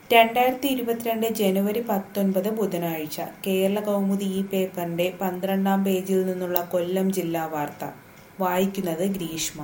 രണ്ടായിരത്തി ഇരുപത്തിരണ്ട് ജനുവരി പത്തൊൻപത് ബുധനാഴ്ച കേരള കൗമുദി ഈ പേപ്പറിന്റെ പന്ത്രണ്ടാം പേജിൽ നിന്നുള്ള കൊല്ലം ജില്ലാ വാർത്ത വായിക്കുന്നത് ഗ്രീഷ്മ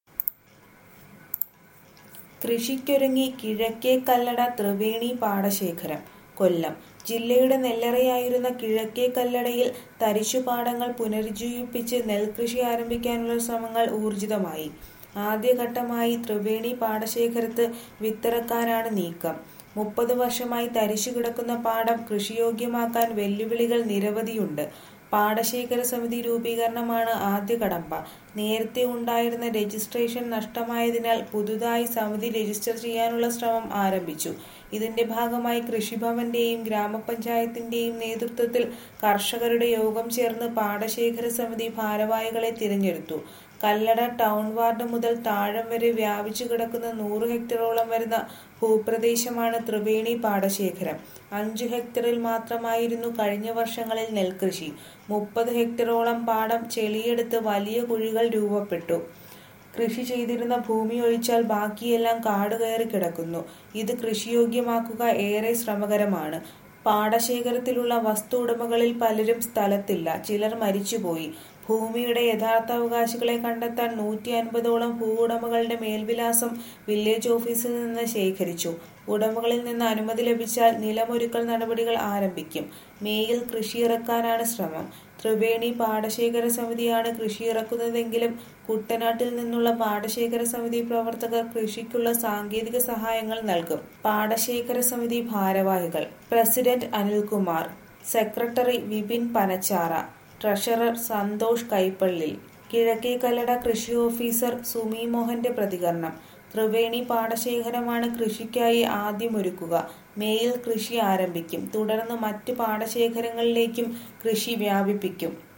കൃഷിക്കൊരുങ്ങി കിഴക്കേ കല്ലട ത്രിവേണി പാടശേഖരം കൊല്ലം ജില്ലയുടെ നെല്ലറയായിരുന്ന കിഴക്കേ കല്ലടയിൽ തരിശുപാടങ്ങൾ പുനരുജ്ജീവിപ്പിച്ച് നെൽകൃഷി ആരംഭിക്കാനുള്ള ശ്രമങ്ങൾ ഊർജിതമായി ആദ്യഘട്ടമായി ത്രിവേണി പാടശേഖരത്ത് വിത്തിറക്കാനാണ് നീക്കം മുപ്പത് വർഷമായി തരിശു കിടക്കുന്ന പാടം കൃഷിയോഗ്യമാക്കാൻ വെല്ലുവിളികൾ നിരവധിയുണ്ട് പാടശേഖര സമിതി രൂപീകരണമാണ് ആദ്യ കടമ്പ നേരത്തെ ഉണ്ടായിരുന്ന രജിസ്ട്രേഷൻ നഷ്ടമായതിനാൽ പുതുതായി സമിതി രജിസ്റ്റർ ചെയ്യാനുള്ള ശ്രമം ആരംഭിച്ചു ഇതിന്റെ ഭാഗമായി കൃഷിഭവന്റെയും ഗ്രാമപഞ്ചായത്തിന്റെയും നേതൃത്വത്തിൽ കർഷകരുടെ യോഗം ചേർന്ന് പാടശേഖര സമിതി ഭാരവാഹികളെ തിരഞ്ഞെടുത്തു കല്ലട ടൗൺ വാർഡ് മുതൽ താഴം വരെ വ്യാപിച്ചു കിടക്കുന്ന നൂറ് ഹെക്ടറോളം വരുന്ന ഭൂപ്രദേശമാണ് ത്രിവേണി പാടശേഖരം അഞ്ചു ഹെക്ടറിൽ മാത്രമായിരുന്നു കഴിഞ്ഞ വർഷങ്ങളിൽ നെൽകൃഷി മുപ്പത് ഹെക്ടറോളം പാടം ചെളിയെടുത്ത് വലിയ കുഴികൾ രൂപപ്പെട്ടു കൃഷി ചെയ്തിരുന്ന ഭൂമി ഒഴിച്ചാൽ ബാക്കിയെല്ലാം കാട് കയറി കിടക്കുന്നു ഇത് കൃഷിയോഗ്യമാക്കുക ഏറെ ശ്രമകരമാണ് പാടശേഖരത്തിലുള്ള വസ്തു ഉടമകളിൽ പലരും സ്ഥലത്തില്ല ചിലർ മരിച്ചുപോയി ഭൂമിയുടെ യഥാർത്ഥ അവകാശികളെ കണ്ടെത്താൻ നൂറ്റി അൻപതോളം ഭൂവുടമകളുടെ മേൽവിലാസം വില്ലേജ് ഓഫീസിൽ നിന്ന് ശേഖരിച്ചു ഉടമകളിൽ നിന്ന് അനുമതി ലഭിച്ചാൽ നിലമൊരുക്കൽ നടപടികൾ ആരംഭിക്കും മേയിൽ കൃഷിയിറക്കാനാണ് ശ്രമം ത്രിവേണി പാടശേഖര സമിതിയാണ് കൃഷിയിറക്കുന്നതെങ്കിലും കുട്ടനാട്ടിൽ നിന്നുള്ള പാടശേഖര സമിതി പ്രവർത്തകർ കൃഷിക്കുള്ള സാങ്കേതിക സഹായങ്ങൾ നൽകും പാടശേഖര സമിതി ഭാരവാഹികൾ president Anilkumar secretary Vipin Panachara treasurer Santhosh Kaipallil Kizhakke Kallada കൃഷി ഓഫീസർ സുമി മോഹന്റെ പ്രതികരണം ത്രിവേണി പാടശേഖരമാണ് കൃഷിക്കായി ആദ്യമൊരുക്കുക മേയിൽ കൃഷി ആരംഭിക്കും തുടർന്ന് മറ്റ് പാടശേഖരങ്ങളിലേക്കും കൃഷി വ്യാപിപ്പിക്കും